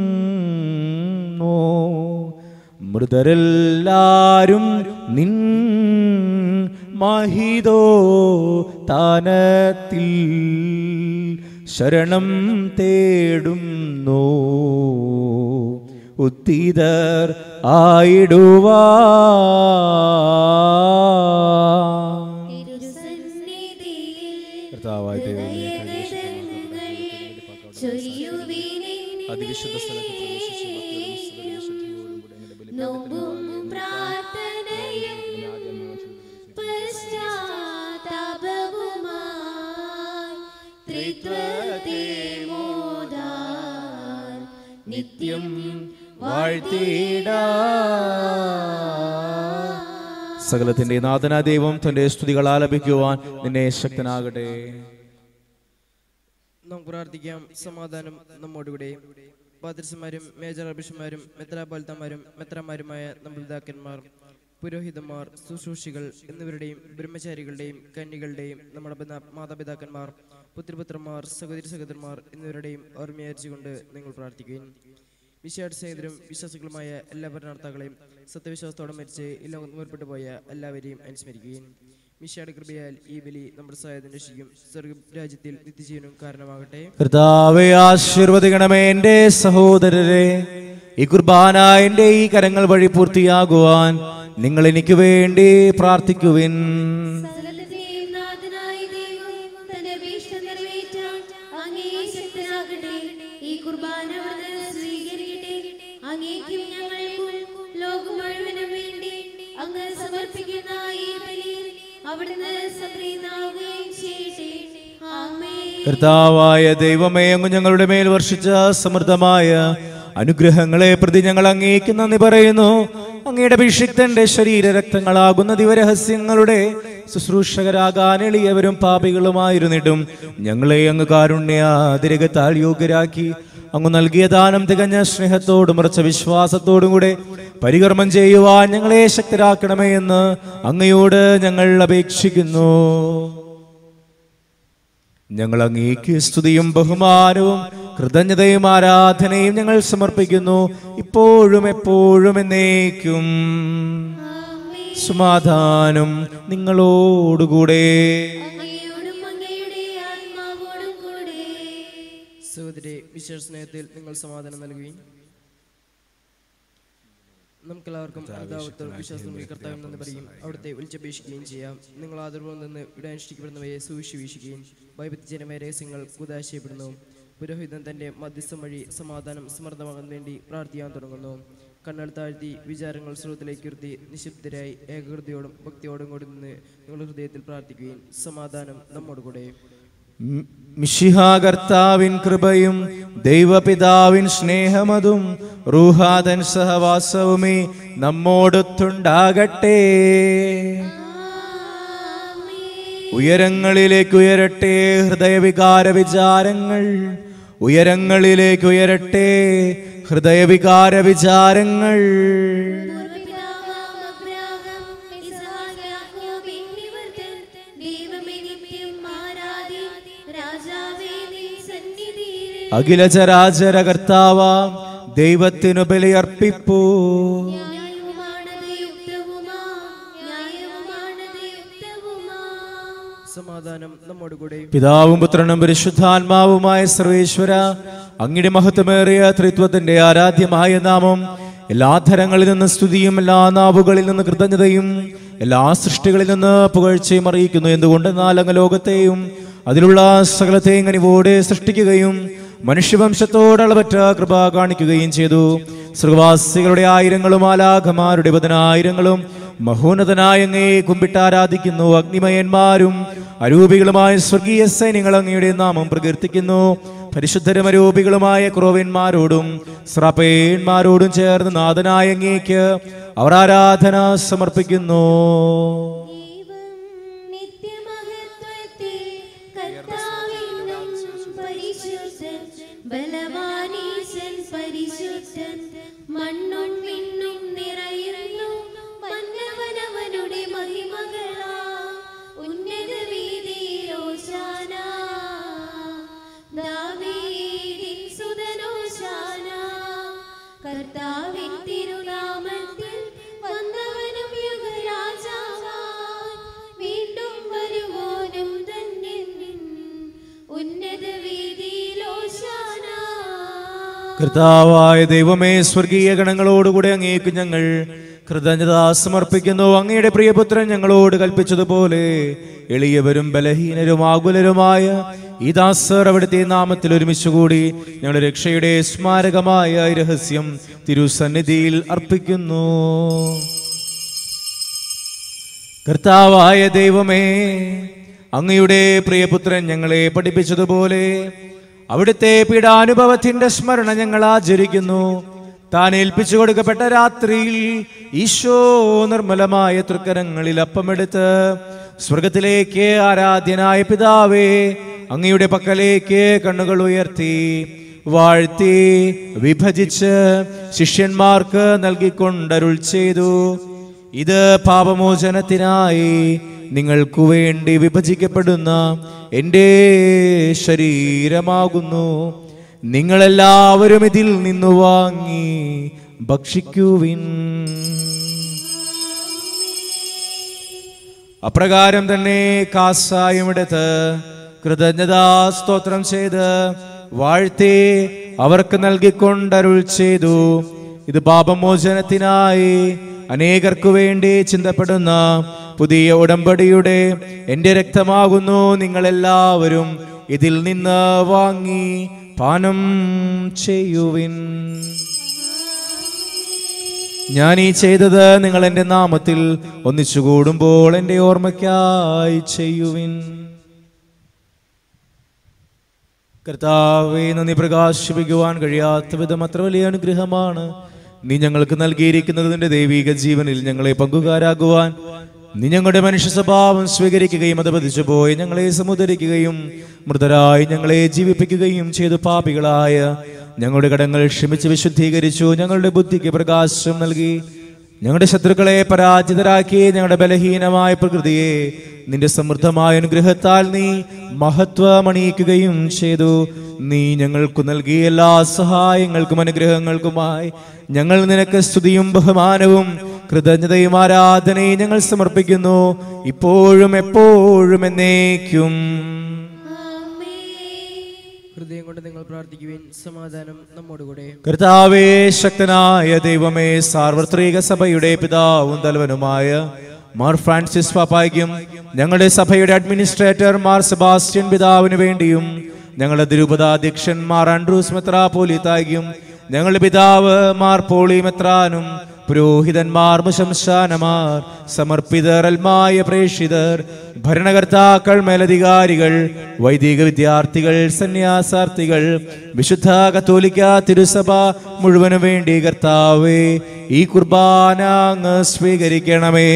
മൃതരെല്ലാരും നിൻ മഹിതോ താനത്തിൽ ശരണം തേടുന്നു ഉത്തിതർ ആയിടുവാ തിരുസന്നിധിയിൽ കർത്താവായ ദൈവമേ, ഹൃദയവേദനകൾ ചൊരിയുവിനെ അതിവിശുദ്ധ സ്ഥലത്ത് പ്രവേശിച്ച് നോമ്പും പ്രാർത്ഥനയും പശ്ചാത്താപവുമായി ത്രിത്വത്തെ മോദാൻ നിത്യം വാഴ്ത്തിയിടാ സകലത്തിന്റെ നാഥനാ ദൈവം തന്റെ സ്തുതികൾ ആലപിക്കുവാൻ നിന്നെ ശക്തനാകട്ടെ നമുക്ക് പ്രാർത്ഥിക്കാം സമാധാനം നമ്മോടുകൂടെ പാദ്രസന്മാരും മേജർ അഭിഷന്മാരും മെത്രാപാലിത്തമാരും മെത്രമാരുമായ നമ്മളിതാക്കന്മാർ പുരോഹിതന്മാർ ശുശ്രൂഷികൾ എന്നിവരുടെയും ബ്രഹ്മചാരികളുടെയും കന്യകളുടെയും നമ്മുടെ പിതാ- മാതാപിതാക്കന്മാർ പുത്രപുത്രന്മാർ സഹോദരി സഹോദരന്മാർ എന്നിവരുടെയും ഓർമ്മയായിരിച്ചുകൊണ്ട് നിങ്ങൾ പ്രാർത്ഥിക്കുകയും വിശ്വാസ സേതരും വിശ്വാസികളുമായ എല്ലാ ഭരണാർത്ഥാക്കളെയും സത്യവിശ്വാസത്തോടെ മരിച്ച് ഇല്ല മുൻപെട്ടു പോയ എല്ലാവരെയും അനുസ്മരിക്കുകയും മിശയുടെ കൃപയാൽ ഈ ബലി നമ്മുടെ സഹായത്തിന് രക്ഷിക്കും സ്വർഗ രാജ്യത്തിൽ നിത്യജീവനും കാരണമാകട്ടെ കർത്താവെ ആശീർവദിക്കണമേ എൻ്റെ സഹോദരരെ ഈ കുർബാന എൻ്റെ ഈ കരങ്ങൾ വഴി പൂർത്തിയാകുവാൻ നിങ്ങൾ എനിക്ക് വേണ്ടി പ്രാർത്ഥിക്കുവിൻ സകലത്തിന്റെയും നാഥനായ ദൈവം തന്റെ അപേക്ഷ നിറവേറ്റാൻ അങ്ങേ ശക്തനാകട്ടെ ഈ കുർബാന അവിടുന്ന് സ്വീകരിക്കട്ടെ അങ്ങേക്കും ഞങ്ങൾക്കും ലോകം മുഴുവനും വേണ്ടി അങ്ങ് സമർപ്പിക്കുന്ന ഈ ബലിയിൽ അവിടുന്ന് സംപ്രീതനാവുകയും ചെയ്യട്ടെ ആമേൻ കർത്താവായ ദൈവമേ അങ്ങ് ഞങ്ങളുടെ മേൽ വർഷിച്ച സമൃദ്ധമായ അനുഗ്രഹങ്ങളെ പ്രതി ഞങ്ങൾ അങ്ങേക്ക് നന്ദി പറയുന്നു അങ്ങയുടെ അഭിഷിക്തന്റെ ശരീര രക്തങ്ങളാകുന്ന ദിവരഹസ്യങ്ങളുടെ ശുശ്രൂഷകരാകാൻ എളിയവരും പാപികളുമായിരുന്നിട്ടും ഞങ്ങളെ അങ്ങ് കാരുണ്യാതിരകത്താൽ യോഗ്യരാക്കി അങ്ങ് നൽകിയ ദാനം തികഞ്ഞ സ്നേഹത്തോടും ഉറച്ച വിശ്വാസത്തോടും കൂടെ പരികർമ്മം ചെയ്യുവാൻ ഞങ്ങളെ ശക്തരാക്കണമേ എന്ന് അങ്ങയോട് ഞങ്ങൾ അപേക്ഷിക്കുന്നു ഞങ്ങൾ അങ്ങേക്ക് സ്തുതിയും ബഹുമാനവും കൃതജ്ഞതയും ആരാധനയും ഞങ്ങൾ സമർപ്പിക്കുന്നു ഇപ്പോഴും എപ്പോഴും എന്നേക്കും സമാധാനം നിങ്ങളോടുകൂടെ അങ്ങയോടും അങ്ങയുടെ ആത്മാവോടും കൂടെ സഹോദരി വിശേഷ സ്നേഹത്തിൽ നിങ്ങൾ സമാധാനം നൽകുകയും നമുക്കെല്ലാവർക്കും കർത്താവത്തോട് വിശ്വാസം കർത്താവിൽ നിന്ന് പറയും അവിടുത്തെ വിളിച്ചപേക്ഷിക്കുകയും ചെയ്യാം നിങ്ങൾ ആദരവ് നിന്ന് ഇവിടെ അനുഷ്ഠിക്കപ്പെടുന്നവയെ സൂക്ഷിച്ചു വീക്ഷിക്കുകയും വൈവിധ്യജനമായ രഹസ്യങ്ങൾ കുതാശയപ്പെടുന്നു പുരോഹിതൻ തന്റെ മധ്യസ്ഥം വഴി സമാധാനം സമൃദ്ധമാകാൻ വേണ്ടി പ്രാർത്ഥിക്കാൻ തുടങ്ങുന്നു കണ്ണൽ താഴ്ത്തി വിചാരങ്ങൾ സ്രോതത്തിലേക്ക് ഉയർത്തി നിശബ്ദരായി ഏകകൃതിയോടും ഭക്തിയോടും കൂടി നിന്ന് നിങ്ങളുടെ ഹൃദയത്തിൽ പ്രാർത്ഥിക്കുകയും സമാധാനം നമ്മോട് കൂടെ മി- മിശിഹാ കർത്താവിൻ കൃപയും ദൈവപിതാവിൻ സ്നേഹമതും റൂഹാദൻ സഹവാസവുമേ നമ്മോടൊത്തുണ്ടാകട്ടെ ഉയരങ്ങളിലേക്ക് ഉയരട്ടെ ഹൃദയവികാര വിചാരങ്ങൾ ഉയരങ്ങളിലേക്ക് ഉയരട്ടെ ഹൃദയവികാര വിചാരങ്ങൾ പൂർവ്വപിതാവാം അബ്രാഹാം, ഇസ്ഹാക്ക്, യാക്കോബ് എന്നിവർത്തൻ ദൈവമേ നിത്യം ആരാധ്യൻ, രാജാവേ നിൻ സന്നിധിയിൽ അഖില ചരാചര കർത്താവാം ദൈവത്തിനു ബലിയർപ്പിപ്പൂ ന്യായവുമാണത് യുക്തവുമാ, ന്യായവുമാണത് യുക്തവുമാ. സമാധാനം നമ്മോട് കൂടെ പിതാവും പുത്രനും പരിശുദ്ധാത്മാവുമായ സർവേശ്വര അങ്ങയുടെ മഹത്വമേറിയ ത്രിത്വത്തിന്റെ ആരാധ്യമായ നാമം എല്ലാ ധരങ്ങളിൽ നിന്ന് സ്തുതിയും എല്ലാ നാവുകളിൽ നിന്ന് കൃതജ്ഞതയും എല്ലാ സൃഷ്ടികളിൽ നിന്ന് പുകഴ്ചയും അറിയിക്കുന്നു എന്തുകൊണ്ടെന്നാൽ അങ്ങ് ലോകത്തെയും അതിലുള്ള സകലത്തെയും കനിവോടെ സൃഷ്ടിക്കുകയും മനുഷ്യവംശത്തോട് അളവറ്റ കൃപ കാണിക്കുകയും ചെയ്തു സ്വർഗവാസികളുടെ ആയിരങ്ങളും ആലാഖമാരുടെ പതിനായിരങ്ങളും മഹോന്നതനായ അങ്ങയെ കുമ്പിട്ട് ആരാധിക്കുന്നു അഗ്നിമയന്മാരും അരൂപികളുമായ സ്വർഗീയ സൈന്യങ്ങൾ അങ്ങയുടെ നാമം പ്രകീർത്തിക്കുന്നു പരിശുദ്ധരും അരൂപികളുമായ ക്രോവന്മാരോടും സ്രപേന്മാരോടും ചേർന്ന് നാഥനായ അങ്ങേക്ക് അവർ ആരാധന സമർപ്പിക്കുന്നു ദൈവം നിത്യമഹത്വത്തിൽ കർത്താവിനും പരിശുദ്ധൻ, ബലവാൻ കർത്താവായ ദൈവമേ സ്വർഗീയ ഗണങ്ങളോടുകൂടെ അങ്ങേക്ക് ഞങ്ങൾ കൃതജ്ഞത സമർപ്പിക്കുന്നു അങ്ങയുടെ പ്രിയപുത്രൻ ഞങ്ങളോട് കൽപ്പിച്ചതുപോലെ എളിയവരും ബലഹീനരും ആകുലരുമായ ഈ ദാസർ അവിടുത്തെ നാമത്തിൽ ഒരുമിച്ചുകൂടി ഞങ്ങളുടെ രക്ഷയുടെ സ്മാരകമായ ഈ രഹസ്യം തിരുസന്നിധിയിൽ അർപ്പിക്കുന്നു കർത്താവായ ദൈവമേ അങ്ങയുടെ പ്രിയപുത്രൻ ഞങ്ങളെ പഠിപ്പിച്ചതുപോലെ അവിടുത്തെ പീഡാനുഭവത്തിന്റെ സ്മരണ ഞങ്ങൾ ആചരിക്കുന്നു താൻ ഏൽപ്പിച്ചു കൊടുക്കപ്പെട്ട രാത്രിയിൽ ഈശോ നിർമ്മലമായ തൃക്കരങ്ങളിൽ അപ്പമെടുത്ത് സ്വർഗത്തിലേക്ക് ആരാധ്യനായ പിതാവേ അങ്ങയുടെ പക്കലേക്ക് കണ്ണുകൾ ഉയർത്തി വാഴ്ത്തി വിഭജിച്ച് ശിഷ്യന്മാർക്ക് നൽകിക്കൊണ്ടരുൾ ചെയ്തു ഇത് പാപമോചനത്തിനായി നിങ്ങൾക്കു വേണ്ടി വിഭജിക്കപ്പെടുന്ന എൻ്റെ ശരീരമാകുന്നു നിങ്ങളെല്ലാവരും ഇതിൽ നിന്നു വാങ്ങി ഭക്ഷിക്കുവിൻ അപ്രകാരം തന്നെ കാസായമെടുത്ത് കൃതജ്ഞതാ സ്തോത്രം ചെയ്ത് വാഴ്ത്തി അവർക്ക് നൽകിക്കൊണ്ടരുൾ ചെയ്തു ഇത് പാപമോചനത്തിനായി അനേകർക്കു വേണ്ടി ചിന്തപ്പെടുന്ന പുതിയ ഉടമ്പടിയുടെ എൻ്റെ രക്തമാകുന്നു നിങ്ങളെല്ലാവരും ഇതിൽ നിന്ന് വാങ്ങി പാനം ചെയ്യുവിൻ ഞാൻ ഈ ചെയ്തത് നിങ്ങൾ എൻ്റെ നാമത്തിൽ ഒന്നിച്ചു കൂടുമ്പോൾ എൻ്റെ ഓർമ്മയ്ക്കായി ചെയ്യുവിൻ കർത്താവെ നന്ദി പ്രകാശിപ്പിക്കുവാൻ കഴിയാത്ത വിധം അത്ര വലിയ അനുഗ്രഹമാണ് നീ ഞങ്ങൾക്ക് നൽകിയിരിക്കുന്നതിന്റെ ദൈവിക ജീവനിൽ ഞങ്ങളെ പങ്കുകാരാകുവാൻ നീ ഞങ്ങളുടെ മനുഷ്യ സ്വഭാവം സ്വീകരിക്കുകയും അത് പതിച്ചു പോയി ഞങ്ങളെ സമുദരിക്കുകയും മൃതരായി ഞങ്ങളെ ജീവിപ്പിക്കുകയും ചെയ്തു പാപികളായ ഞങ്ങളുടെ കടങ്ങൾ ക്ഷമിച്ച് വിശുദ്ധീകരിച്ചു ഞങ്ങളുടെ ബുദ്ധിക്ക് പ്രകാശം നൽകി ഞങ്ങളുടെ ശത്രുക്കളെ പരാജിതരാക്കി ഞങ്ങളുടെ ബലഹീനമായ പ്രകൃതിയെ നിന്റെ സമൃദ്ധമായ അനുഗ്രഹത്താൽ നീ മഹത്വമണിയിക്കുകയും ചെയ്തു നീ ഞങ്ങൾക്ക് നൽകിയ എല്ലാ സഹായങ്ങൾക്കും അനുഗ്രഹങ്ങൾക്കുമായി ഞങ്ങൾ നിനക്ക് സ്തുതിയും ബഹുമാനവും കൃതജ്ഞതയും ആരാധനയും ഞങ്ങൾ സമർപ്പിക്കുന്നു ഇപ്പോഴും എപ്പോഴും എന്നേക്കും ഹൃദയം കൊണ്ട് നിങ്ങൾ പ്രാർത്ഥിക്കുവിൻ സമാധാനം നമ്മോടുകൂടെ കർത്താവേ ശക്തനായ ദൈവമേ സാർവത്രിക സഭയുടെ പിതാവും തലവനുമായ മാർ ഫ്രാൻസിസ് പാപ്പായ്ക്കും ഞങ്ങളുടെ സഭയുടെ അഡ്മിനിസ്ട്രേറ്റർ മാർ സെബാസ്റ്റ്യൻ പിതാവിന് വേണ്ടിയും ഞങ്ങളുടെ തിരുപതാധ്യക്ഷൻ മാർ ആൻഡ്രൂസ് മെത്രാപോലിത്തായ്ക്കും ഞങ്ങളുടെ പിതാവ് മാർ പോളി മെത്രാനും പുരോഹിതന്മാർ മുശംശാനമാർ സമർപ്പിതർ അൽമായ പ്രേക്ഷിതർ ഭരണകർത്താക്കൾ മേലധികാരികൾ വൈദിക വിദ്യാർത്ഥികൾ സന്യാസാർത്ഥികൾ വിശുദ്ധ കത്തോലിക്ക തിരുസഭ മുഴുവനും വേണ്ടി കർത്താവേ ഈ കുർബാന അങ്ങ് സ്വീകരിക്കണമേ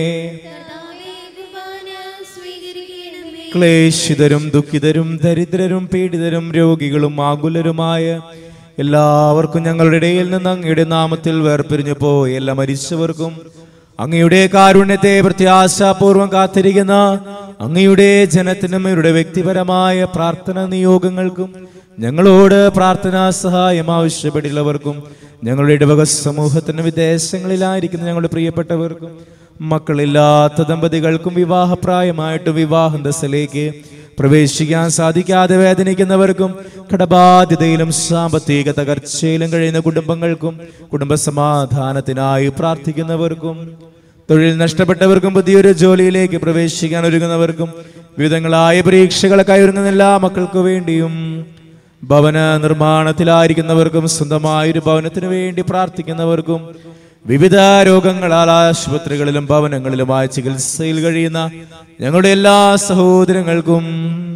കർത്താവേ, കുർബാന സ്വീകരിക്കണമേ. ക്ലേശിതരും ദുഃഖിതരും ദരിദ്രരും പീഡിതരും രോഗികളും ആകുലരുമായ എല്ലാവർക്കും ഞങ്ങളുടെ ഇടയിൽ നിന്ന് അങ്ങയുടെ നാമത്തിൽ വേർപിരിഞ്ഞു പോയി എല്ലാ മരിച്ചവർക്കും അങ്ങയുടെ കാരുണ്യത്തെ പ്രത്യാശാപൂർവം കാത്തിരിക്കുന്ന അങ്ങയുടെ ജനത്തിനും ഇവരുടെ വ്യക്തിപരമായ പ്രാർത്ഥന നിയോഗങ്ങൾക്കും ഞങ്ങളോട് പ്രാർത്ഥനാ സഹായം ആവശ്യപ്പെട്ടുള്ളവർക്കും ഞങ്ങളുടെ ഇടവക സമൂഹത്തിന് വിദേശങ്ങളിലായിരിക്കുന്ന ഞങ്ങളുടെ പ്രിയപ്പെട്ടവർക്കും മക്കളില്ലാത്ത ദമ്പതികൾക്കും വിവാഹപ്രായമായിട്ട് വിവാഹന്തസിലേക്ക് പ്രവേശിക്കാൻ സാധിക്കാതെ വേദനിക്കുന്നവർക്കും കടബാധ്യതയിലും സാമ്പത്തിക തകർച്ചയിലും കഴിയുന്ന കുടുംബങ്ങൾക്കും കുടുംബ സമാധാനത്തിനായി പ്രാർത്ഥിക്കുന്നവർക്കും തൊഴിൽ നഷ്ടപ്പെട്ടവർക്കും പുതിയൊരു ജോലിയിലേക്ക് പ്രവേശിക്കാൻ ഒരുങ്ങുന്നവർക്കും വിവിധങ്ങളായ പരീക്ഷകളൊക്കെ ഒരുങ്ങുന്ന എല്ലാ മക്കൾക്കു വേണ്ടിയും ഭവന നിർമ്മാണത്തിലായിരിക്കുന്നവർക്കും സ്വന്തമായൊരു ഭവനത്തിനു വേണ്ടി പ്രാർത്ഥിക്കുന്നവർക്കും വിവിധ രോഗങ്ങളാൽ ആശുപത്രികളിലും ഭവനങ്ങളിലുമായ ചികിത്സയിൽ കഴിയുന്ന ഞങ്ങളുടെ എല്ലാ സഹോദരങ്ങൾക്കും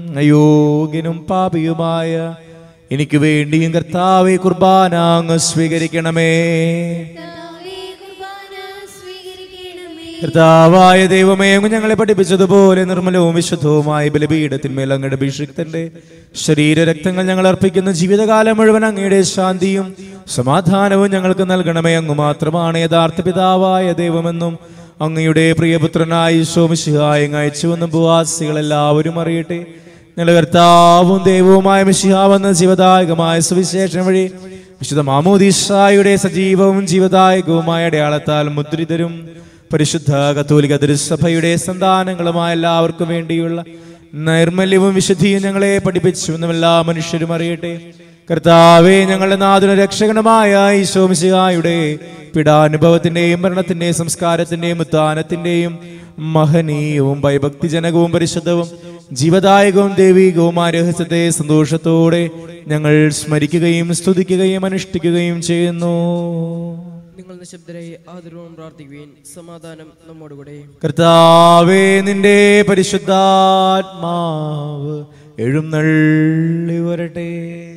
അയോഗ്യനും പാപിയുമായ എനിക്ക് വേണ്ടിയും കർത്താവെ കുർബാന അങ്ങ് സ്വീകരിക്കണമേ കർത്താവേ, കുർബാന സ്വീകരിക്കണമേ. കർത്താവായ ദൈവമേ അങ്ങ് ഞങ്ങളെ പഠിപ്പിച്ചതുപോലെ നിർമ്മലവും വിശുദ്ധവുമായ ബലിപീഠത്തിന്മേൽ അങ്ങയുടെ അഭിഷിക്തന്റെ ശരീരരക്തങ്ങൾ ഞങ്ങൾ അർപ്പിക്കുന്ന ജീവിതകാലം മുഴുവൻ അങ്ങയുടെ ശാന്തിയും സമാധാനവും ഞങ്ങൾക്ക് നൽകണമേ അങ്ങ് മാത്രമാണ് യഥാർത്ഥ പിതാവായ ദൈവമെന്നും അങ്ങയുടെ പ്രിയപുത്രനായ സോമിശിഹായ അയച്ചുവെന്നും ഭൂവാസികൾ എല്ലാവരും അറിയട്ടെ ഞങ്ങളുടെ കർത്താവും ദൈവവുമായ മിശിഹാവെന്ന ജീവദായകമായ സുവിശേഷം വഴി വിശുദ്ധ മാമോദീസായുടെ സജീവവും ജീവദായകവുമായ അടയാളത്താൽ മുദ്രിതരും പരിശുദ്ധ കത്തോലിക തിരുസഭയുടെ സന്താനങ്ങളുമായ എല്ലാവർക്കും വേണ്ടിയുള്ള നൈർമല്യവും വിശുദ്ധിയും ഞങ്ങളെ പഠിപ്പിച്ചു എന്നും എല്ലാ മനുഷ്യരും അറിയട്ടെ കർത്താവെ ഞങ്ങളുടെ നാഥന രക്ഷകണമായ ഈശോമിശിഹായുടെ പിടാനുഭവത്തിന്റെയും മരണത്തിന്റെയും സംസ്കാരത്തിന്റെയും ഉത്ഥാനത്തിന്റെയും മഹനീയവും ഭയഭക്തിജനകവും പരിശുദ്ധവും ജീവദായകവും ദൈവികവുമായ രഹസ്യത്തെ സന്തോഷത്തോടെ ഞങ്ങൾ സ്മരിക്കുകയും സ്തുതിക്കുകയും അനുഷ്ഠിക്കുകയും ചെയ്യുന്നു നിങ്ങൾ നിശബ്ദരായി ആദരവും പ്രാർത്ഥിക്കുകയും സമാധാനം നമ്മോടുകൂടെ കർത്താവേ നിന്റെ പരിശുദ്ധാത്മാവ് എഴുന്നള്ളി വരട്ടെ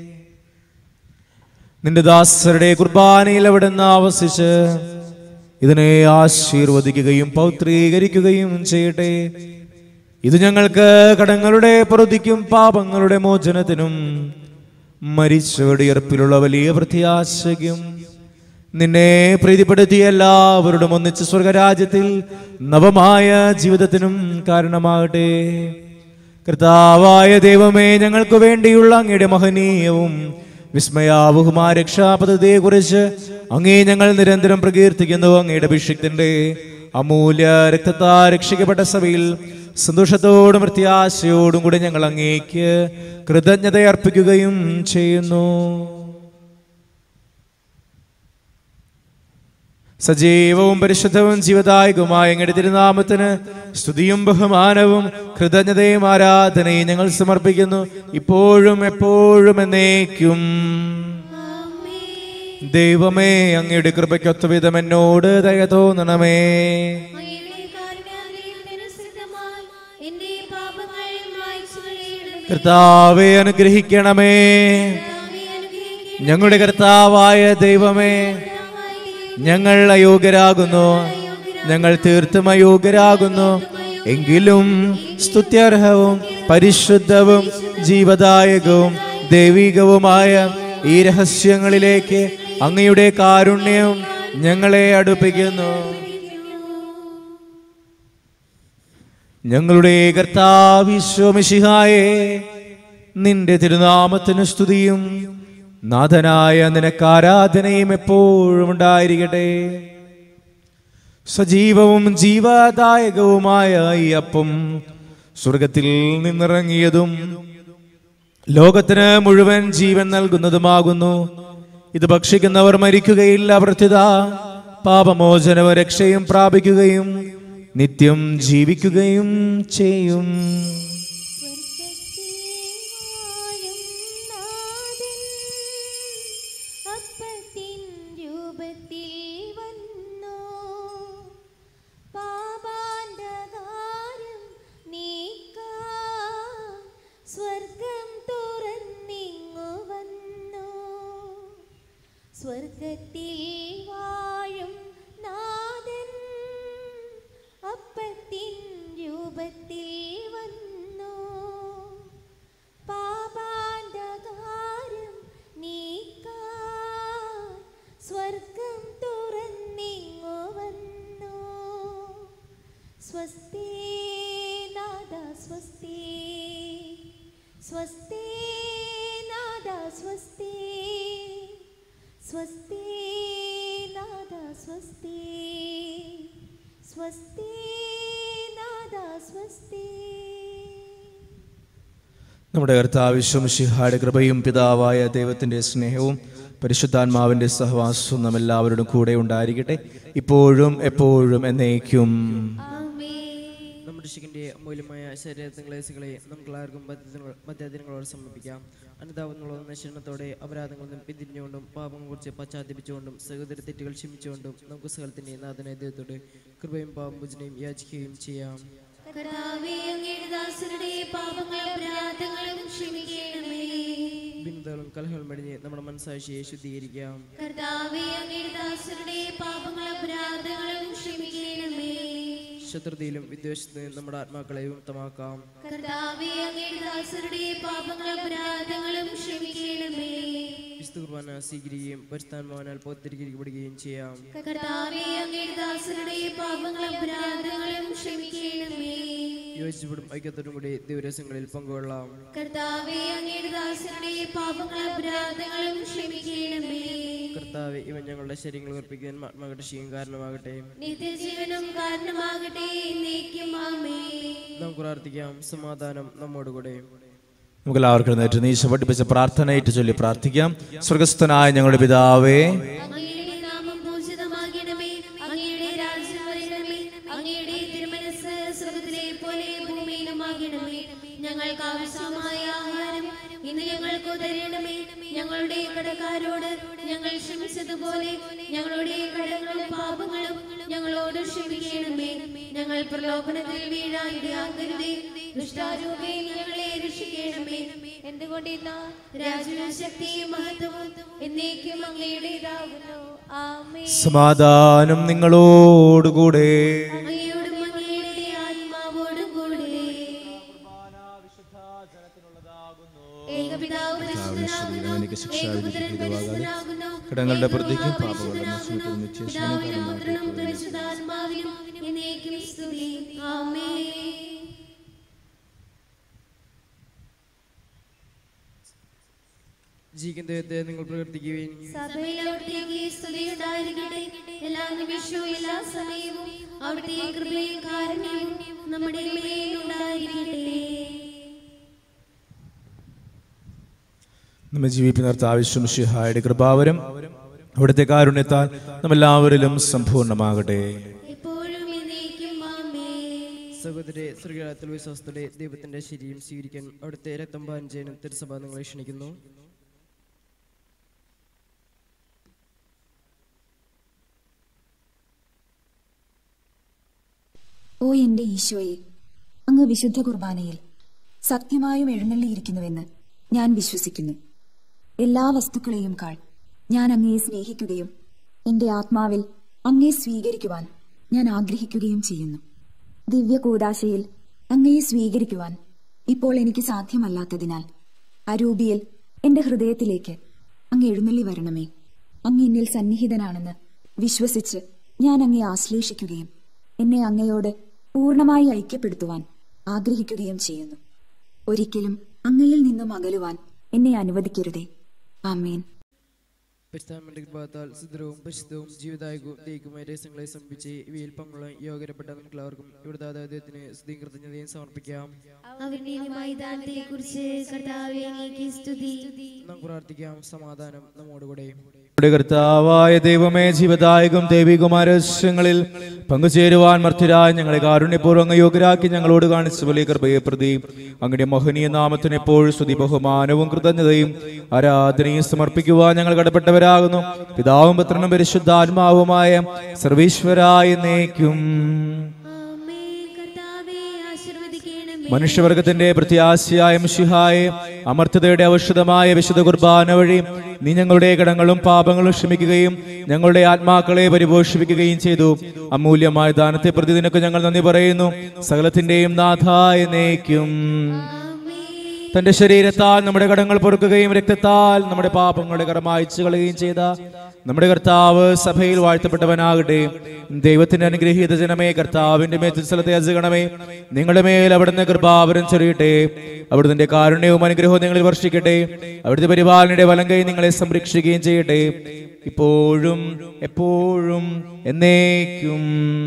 നിന്റെ ദാസരുടെ കുർബാനയിൽ അവിടുന്ന് ആവസിച്ച് ഇതിനെ ആശീർവദിക്കുകയും പൗത്രീകരിക്കുകയും ചെയ്യട്ടെ ഇത് ഞങ്ങൾക്ക് കടങ്ങളുടെ പൊറുതിക്കും പാപങ്ങളുടെ മോചനത്തിനും മരിച്ചവരുടെ ഉയർപ്പിലുള്ള വലിയ പ്രത്യാശയ്ക്കും നിന്നെ പ്രീതിപ്പെടുത്തിയ എല്ലാവരോടും ഒന്നിച്ച് സ്വർഗരാജ്യത്തിൽ നവമായ ജീവിതത്തിനും കാരണമാകട്ടെ കർത്താവായ ദൈവമേ ഞങ്ങൾക്ക് വേണ്ടിയുള്ള അങ്ങയുടെ മഹനീയവും വിസ്മയാവുഹുമായ രക്ഷാപദ്ധതിയെ കുറിച്ച് അങ്ങേ ഞങ്ങൾ നിരന്തരം പ്രകീർത്തിക്കുന്നു അങ്ങയുടെ അഭിഷിക്തന്റെ അമൂല്യ രക്തത്താ രക്ഷിക്കപ്പെട്ട സഭയിൽ സന്തോഷത്തോടും പ്രത്യാശയോടും കൂടി ഞങ്ങൾ അങ്ങേക്ക് കൃതജ്ഞത അർപ്പിക്കുകയും ചെയ്യുന്നു സജീവവും പരിശുദ്ധവും ജീവദായകവുമായ അങ്ങയുടെ തിരുനാമത്തിന് സ്തുതിയും ബഹുമാനവും കൃതജ്ഞതയും ആരാധനയും ഞങ്ങൾ സമർപ്പിക്കുന്നു ഇപ്പോഴും എപ്പോഴും എന്നേക്കും ദൈവമേ അങ്ങയുടെ കൃപയ്ക്കൊത്ത വിധം എന്നോട് ദയ തോന്നണമേ അങ്ങയുടെ കാരുണ്യാതിരനുസൃതമായി എന്റെ പാപങ്ങൾ മായ്ച്ചു കളയണമേ. കർത്താവെ അനുഗ്രഹിക്കണമേ കർത്താവേ, അനുഗ്രഹിക്കണമേ. ഞങ്ങളുടെ കർത്താവായ ദൈവമേ ഞങ്ങൾ അയോഗ്യരാകുന്നു ഞങ്ങൾ തീർത്തും അയോഗ്യരാകുന്നു എങ്കിലും സ്തുത്യർഹവും പരിശുദ്ധവും ജീവദായകവും ദൈവികവുമായ ഈ രഹസ്യങ്ങളിലേക്ക് അങ്ങയുടെ കാരുണ്യം ഞങ്ങളെ അടുപ്പിക്കുന്നു ഞങ്ങളുടെ കർത്താവിശ്വമിഷിഹായെ നിന്റെ തിരുനാമത്തിന് സ്തുതിയും നാഥനായ നിനക്ക് ആരാധനയും എപ്പോഴും ഉണ്ടായിരിക്കട്ടെ സജീവവും ജീവദായകവുമായ ഈ അപ്പം സ്വർഗത്തിൽ നിന്നിറങ്ങിയതും ലോകത്തിന് മുഴുവൻ ജീവൻ നൽകുന്നതുമാകുന്നു ഇത് ഭക്ഷിക്കുന്നവർ മരിക്കുകയില്ല പ്രത്യുത പാപമോചനവും രക്ഷയും പ്രാപിക്കുകയും നിത്യം ജീവിക്കുകയും ചെയ്യും അപ്പത്തിൻ രൂപത്തിൽ വന്നു പാപാന്തകാരം നീക്കാൻ സ്വർഗം തുറന്നിങ്ങു വന്നു സ്വർഗത്തിൽ വാഴും നാഥൻ അപ്പത്തിൻ രൂപത്തിൽ വന്നു പാപാന്തകാരം നീക്കാൻ സ്വർഗം തുറന്നിങ്ങു വന്നു സ്വസ്തി നാദ സ്വസ്തി സ്വസ്തി നാദ സ്വസ്തി സ്വസ്തി നാദ സ്വസ്തി സ്വസ്തി നാദ സ്വസ്തി നമ്മുടെ കർത്താവിശ്വമിഷിഹായുടെ കൃപയും പിതാവായ ദൈവത്തിന്റെ സ്നേഹവും പരിശുദ്ധാത്മാവിന്റെ സഹവാസവും നാം എല്ലാവരോടും കൂടെ ഉണ്ടായിരിക്കട്ടെ ഇപ്പോഴും എപ്പോഴും എന്നേക്കും നമ്മുടെ ശിഖിന്റെ അമൂല്യമായ ശരീരങ്ങളെ നമുക്കെല്ലാവർക്കും മധ്യാദിനങ്ങളോട് സമർപ്പിക്കാം അനുതാപെന്നുള്ള നശീരണത്തോടെ അപരാധങ്ങളിൽ നിന്നും പിന്തിരിഞ്ഞുകൊണ്ടും പാപങ്ങളെ കുറിച്ച് പശ്ചാത്തപിച്ചുകൊണ്ടും സഹോദര തെറ്റുകൾ ക്ഷമിച്ചുകൊണ്ടും നമുക്ക് സകലത്തിന്റെ നാഥനായ ദൈവത്തോട് കൃപയും പാപഭുജനയും യാചിക്കുകയും ചെയ്യാം കർത്താവേ അങ്ങയുടെ ദാസരുടെ പാപങ്ങളും അപരാധങ്ങളും ക്ഷമിക്കണമേ ഭിന്നതകളും കലഹങ്ങളും മടിഞ്ഞ് നമ്മുടെ മനസ്സാക്ഷിയെ ശുദ്ധീകരിക്കാം കർത്താവേ അങ്ങയുടെ ദാസരുടെ പാപങ്ങളും അപരാധങ്ങളും ക്ഷമിക്കണമേ ശത്രുതയിലും വിദ്വേഷത്തിലും നമ്മുടെ ആത്മാക്കളെ വിമുക്തമാക്കാം കർത്താവേ അങ്ങയുടെ ദാസരുടെ പാപങ്ങളും അപരാധങ്ങളും ക്ഷമിക്കണമേ വിശുദ്ധ കുർബാന സ്വീകരിക്കുകയും പരിസ്ഥാനമാനാൽ പോത്തിരിക്കപ്പെടുകയും ചെയ്യാം കർത്താവേ അങ്ങയുടെ ദാസരുടെ പാപങ്ങളും അപരാധങ്ങളും ക്ഷമിക്കണമേ യോജിച്ചപ്പെടും ഐക്യത്തോടും കൂടി ദിവരസങ്ങളിൽ പങ്കുകൊള്ളാം കർത്താവേ അങ്ങയുടെ ദാസരുടെ പാപങ്ങളും അപരാധങ്ങളും ക്ഷമിക്കണമേ കർത്താവ് ഇവൻ ഞങ്ങളുടെ ശരീരങ്ങൾ ഉറപ്പിക്കാൻ ആത്മാകടശിയും കാരണമാകട്ടെ നിത്യജീവനും കാരണമാകട്ടെ എന്നേക്കും ആമേ നാം പ്രാർത്ഥിക്കാം സമാധാനം നമ്മോടുകൂടെ നമുക്ക് എല്ലാവർക്കും നേരിട്ട് നീശ പഠിപ്പിച്ച പ്രാർത്ഥനയായിട്ട് ചൊല്ലി പ്രാർത്ഥിക്കാം സ്വർഗസ്ഥനായ ഞങ്ങളുടെ പിതാവേ അങ്ങയുടെ നാമം പൂജിതമാകണമേ അങ്ങയുടെ രാജ്യം വരണമേ അങ്ങയുടെ തിരുമനസ് സ്വർഗത്തിലെ പോലെ ഭൂമിയിലുമാകണമേ ഞങ്ങൾക്ക് ആവശ്യമായ ആഹാരം ഇന്ന് ഞങ്ങൾക്ക് തരണമേ ഞങ്ങളുടെ കടക്കാരോട് ഞങ്ങൾ ക്ഷമിച്ചതുപോലെ ഞങ്ങളുടെ കടങ്ങളും പാപങ്ങളും ഞങ്ങളോട് ക്ഷമിക്കണമേ ഞങ്ങൾ പ്രലോഭനത്തിൽ വീഴാൻ ഇടയാക്കരുതേ ദുഷ്ടാരൂപേ ഞങ്ങളെ രക്ഷിക്കണമേ എന്തുകൊണ്ടിരുന്ന രാജ്യവും ശക്തിയും മഹത്വവും എന്നേക്കും അങ്ങയുടേതാകുന്നു ആമേ സമാധാനം നിങ്ങളോടുകൂടെ അങ്ങയോടും അങ്ങയുടെ ആത്മാവോടും കൂടെ ഏകപിതാവ് പരിശുദ്ധനാകുന്നു, ഏകപുത്രൻ പരിശുദ്ധനാകുന്നു, കടങ്ങളുടെ പ്രതിക്കും ഏകപുത്രൻ പാപങ്ങളുടെ മോചനത്തിനും പരിശുദ്ധനാകുന്നു, നിത്യജീവനും പിതാവിനും പുത്രനും പരിശുദ്ധാത്മാവിനും എന്നേക്കും സ്തുതി ആമേൻ ജീവിക്കുന്ന ദൈവത്തെ നിങ്ങൾ പ്രവർത്തിക്കുകയും സഭയിൽ അവിടുത്തേക്ക് സ്തുതിയുണ്ടായിരിക്കട്ടെ എല്ലാ നിമിഷവും എല്ലാ സമയവും അവിടുത്തെ കൃപയും കാരുണ്യവും നമ്മുടെ മേൽ ഉണ്ടായിരിക്കട്ടെ നമ്മെ ജീവിപ്പിനർത്ത ആവശ്യം ഷിഹായുടെ കൃപാവരം അവിടുത്തെ കാരുണ്യത്താൽ നമ്മെല്ലാവരിലും സമ്പൂർണ്ണമാകട്ടെ എപ്പോഴും എന്നേക്കും ആമേൻ സഹോദരെ സ്വർഗത്തിൽ വിശ്വാസത്തോടെ ദൈവത്തിന്റെ ശരിയും സ്വീകരിക്കാൻ അവിടുത്തെ രക്തം പാനം ചെയ്യാനും തിരുസഭ നിങ്ങളെ ക്ഷണിക്കുന്നു ഓ എന്റെ ഈശോയെ അങ്ങ് വിശുദ്ധ കുർബാനയിൽ സത്യമായും എഴുന്നള്ളിയിരിക്കുന്നുവെന്ന് ഞാൻ വിശ്വസിക്കുന്നു എല്ലാ വസ്തുക്കളെയും കാൾ ഞാൻ അങ്ങയെ സ്നേഹിക്കുകയും എന്റെ ആത്മാവിൽ അങ്ങയെ സ്വീകരിക്കുവാൻ ഞാൻ ആഗ്രഹിക്കുകയും ചെയ്യുന്നു ദിവ്യ കൂടാശയിൽ അങ്ങയെ സ്വീകരിക്കുവാൻ ഇപ്പോൾ എനിക്ക് സാധ്യമല്ലാത്തതിനാൽ അരൂപിയിൽ എന്റെ ഹൃദയത്തിലേക്ക് അങ്ങ് എഴുന്നള്ളി വരണമേ അങ്ങ് എന്നിൽ സന്നിഹിതനാണെന്ന് വിശ്വസിച്ച് ഞാൻ അങ്ങയെ ആശ്ലേഷിക്കുകയും എന്നെ അങ്ങയോട് പൂർണ്ണമായി ഐക്യപ്പെടുത്തുവാൻ ആഗ്രഹിക്കുകയും ചെയ്യുന്നു ഒരിക്കലും അങ്ങയിൽ നിന്നും അകലുവാൻ എന്നെ അനുവദിക്കരുതേ ആമേൻ പരിസ്ഥാനത്തിന്റെ കൃപാത്താൽ സുദൃഢവും പരിശുദ്ധവും ജീവദായകവും ദൈവമായ രഹസ്യങ്ങളെ സമർപ്പിച്ച് ഇവയിൽ പങ്കുള്ള യോഗ്യപ്പെട്ട നമുക്കെല്ലാവർക്കും ഇവിടുത്തെ ദൈവത്തിന് സ്തുതിയും കൃതജ്ഞതയും സമർപ്പിക്കാം അവരുടെ മൈതാനത്തെ കുറിച്ച് കർത്താവെ അങ്ങേക്ക് സ്തുതി നമുക്ക് പ്രാർത്ഥിക്കാം സമാധാനം നമ്മോടുകൂടെ നമ്മുടെ കർത്താവായ ദൈവമേ ജീവദായകം ദൈവികുമാരസ്യങ്ങളിൽ പങ്കുചേരുവാൻ മർത്യരായ ഞങ്ങളെ കാരുണ്യപൂർവ്വം യോഗ്യരാക്കി ഞങ്ങളോട് കാണിച്ച വലിയ കൃപയെ പ്രതി അങ്ങയുടെ മഹനീയ നാമത്തിന് എപ്പോഴും സ്തുതി ബഹുമാനവും കൃതജ്ഞതയും ആരാധനയും സമർപ്പിക്കുവാൻ ഞങ്ങൾ കടപ്പെട്ടവരാകുന്നു പിതാവും പുത്രനും പരിശുദ്ധാത്മാവുമായ സർവീശ്വരായ നേക്കും ആമേൻ കർത്താവെ ആശീർവദിക്കണമേ മനുഷ്യവർഗത്തിന്റെ പ്രത്യാശയായ മിശിഹായെ അമർത്യതയുടെ ഔഷധമായ വിശുദ്ധ കുർബാന വഴി നീ ഞങ്ങളുടെ കടങ്ങളും പാപങ്ങളും ക്ഷമിക്കുകയും ഞങ്ങളുടെ ആത്മാക്കളെ പരിപോഷിപ്പിക്കുകയും ചെയ്തു അമൂല്യമായ ദാനത്തെ പ്രതി നിനക്ക് ഞങ്ങൾ നന്ദി പറയുന്നു സകലത്തിന്റെയും നാഥായ നേക്കും തന്റെ ശരീരത്താൽ നമ്മുടെ കടങ്ങൾ പൊറുക്കുകയും രക്തത്താൽ നമ്മുടെ പാപങ്ങളുടെ കടമായച്ചു കളയുകയും ചെയ്ത നമ്മുടെ കർത്താവ് സഭയിൽ വാഴ്ത്തപ്പെട്ടവനാകട്ടെ ദൈവത്തിന്റെ അനുഗ്രഹീത ജനമേ കർത്താവിന്റെ മേത്തിൽ സ്ഥലത്തെ അജഗണമേ നിങ്ങളുടെ മേൽ അവിടുന്ന് കൃപാവരം ചൊരിയട്ടെ അവിടുത്തെ കാരുണ്യവും അനുഗ്രഹവും നിങ്ങളിൽ വർഷിക്കട്ടെ അവിടുത്തെ പരിപാലനയുടെ വലം കൈ നിങ്ങളെ സംരക്ഷിക്കുകയും ചെയ്യട്ടെ ഇപ്പോഴും എപ്പോഴും എന്നേക്കും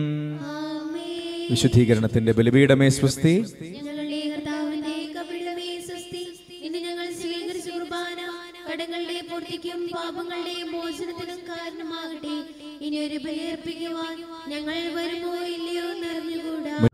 വിശുദ്ധീകരണത്തിന്റെ ബലിപീഠമേ സ്വസ്തി ഞങ്ങളുടെ കർത്താവിന്റെ കപിലമേ സ്വസ്തി ഇന്ന് ഞങ്ങൾ സ്വീകരിച്ച കുർബാന കടങ്ങളുടെ പൂർത്തിക്കും പാപങ്ങളുടെ മോചനത്തിനും കാരണമാകട്ടെ ഇനി ഒരു ബലിയർപ്പിക്കുവാൻ ഞങ്ങൾ വരുമോ ഇല്ലയോ എന്നറിഞ്ഞുകൂടാ